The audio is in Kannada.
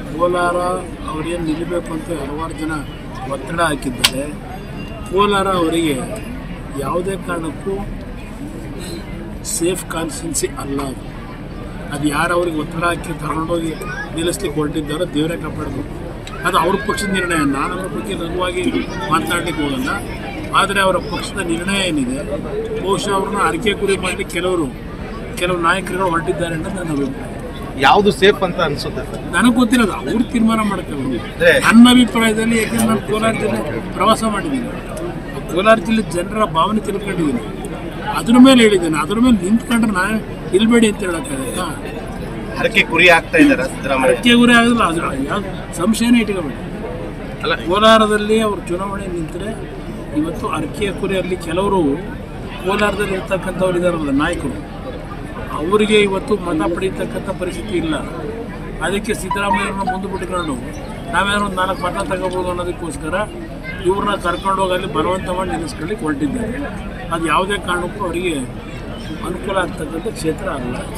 ಕೋಲಾರ ಅವರೇನು ನಿಲ್ಲಬೇಕು ಅಂತ ಹಲವಾರು ಜನ ಒತ್ತಡ ಹಾಕಿದ್ದಾರೆ ಕೋಲಾರ ಅವರಿಗೆ ಯಾವುದೇ ಕಾರಣಕ್ಕೂ ಸೇಫ್ ಕಾನ್ಸ್ಟೆನ್ಸಿ ಅಲ್ಲ ಅದು ಅದು ಯಾರು ಅವ್ರಿಗೆ ಒತ್ತಡ ಹಾಕಿ ತಗೊಂಡೋಗಿ ನಿಲ್ಲಿಸ್ಲಿಕ್ಕೆ ಹೊರಟಿದ್ದಾರೋ ದೇವರೇ ಕಾಪಾಡಬೇಕು ಅದು ಅವ್ರ ಪಕ್ಷದ ನಿರ್ಣಯ ನಾನು ಅವ್ರ ಬಗ್ಗೆ ಲಘುವಾಗಿ ಮಾತನಾಡಲಿಕ್ಕೆ ಹೋಗಲ್ಲ ಆದರೆ ಅವರ ಪಕ್ಷದ ನಿರ್ಣಯ ಏನಿದೆ ಬಹುಶಃ ಅವ್ರನ್ನ ಅರಿಕೆ ಕುರಿ ಮಾಡಲಿಕ್ಕೆ ಕೆಲವರು ಕೆಲವು ನಾಯಕರುಗಳು ಹೊರಟಿದ್ದಾರೆ ಅಂತ ನನ್ನ ಅಭಿಪ್ರಾಯ ಯಾವುದು ಸೇಫ್ ಅಂತ ಅನ್ಸುತ್ತೆ ಸರ್ ನನಗೆ ಗೊತ್ತಿರೋದು ಅವ್ರು ತೀರ್ಮಾನ ಮಾಡ್ತಾರೆ ಅಂದ್ರೆ ನನ್ನ ಅಭಿಪ್ರಾಯದಲ್ಲಿ ಯಾಕೆಂದ್ರೆ ನಾನು ಕೋಲಾರ ಜಿಲ್ಲೆ ಪ್ರವಾಸ ಮಾಡಿದ್ದೀನಿ ಆ ಕೋಲಾರ ಜಿಲ್ಲೆ ಜನರ ಭಾವನೆ ತಿಳ್ಕೊಂಡಿದ್ದೀನಿ ಅದ್ರ ಮೇಲೆ ಹೇಳಿದ್ದೇನೆ ಅದ್ರ ಮೇಲೆ ನಿಂತ್ಕೊಂಡ್ರೆ ನಾನು ಇಲ್ಬೇಡಿ ಅಂತ ಹೇಳೋಕ್ಕಾಗತ್ತಾ ಹರಕೆ ಕುರಿ ಆಗ್ತಾ ಇದಾರ ಸಿದ್ದರಾಮಯ್ಯ ಅಡಿಕೆ ಗುರಿ ಆಗೋದಿಲ್ಲ ಅದು ಯಾವ ಸಂಶಯನೇ ಇಟ್ಕೋಬೇಡಿ ಅಲ್ಲ ಕೋಲಾರದಲ್ಲಿ ಅವರು ಚುನಾವಣೆ ನಿಂತರೆ ಇವತ್ತು ಅರಕೆಯ ಕುರಿಯಲ್ಲಿ ಕೆಲವರು ಕೋಲಾರದಲ್ಲಿ ಇರ್ತಕ್ಕಂಥವ್ರು ಇದ್ದಾರಲ್ಲ ನಾಯಕರು ಅವರಿಗೆ ಇವತ್ತು ಮತ ಪಡೀತಕ್ಕಂಥ ಪರಿಸ್ಥಿತಿ ಇಲ್ಲ ಅದಕ್ಕೆ ಸಿದ್ದರಾಮಯ್ಯವ್ರನ್ನ ಮುಂದೆ ಬಿಟ್ಕೊಂಡು ನಾವೇನೋ ಒಂದು ನಾಲ್ಕು ಮತ ತಗೋಬೋದು ಅನ್ನೋದಕ್ಕೋಸ್ಕರ ಇವ್ರನ್ನ ಕರ್ಕೊಂಡು ಹೋಗಿ ಅಲ್ಲಿ ಬಲವಂತ ಮಾಡಿ ನಿಲ್ಲಿಸ್ಕೊಳ್ಳಿಕ್ಕೆ ಹೊರಟಿದ್ದಾರೆ ಅದು ಯಾವುದೇ ಕಾರಣಕ್ಕೂ ಅವರಿಗೆ ಅನುಕೂಲ ಆಗ್ತಕ್ಕಂಥ ಕ್ಷೇತ್ರ ಅಲ್ಲ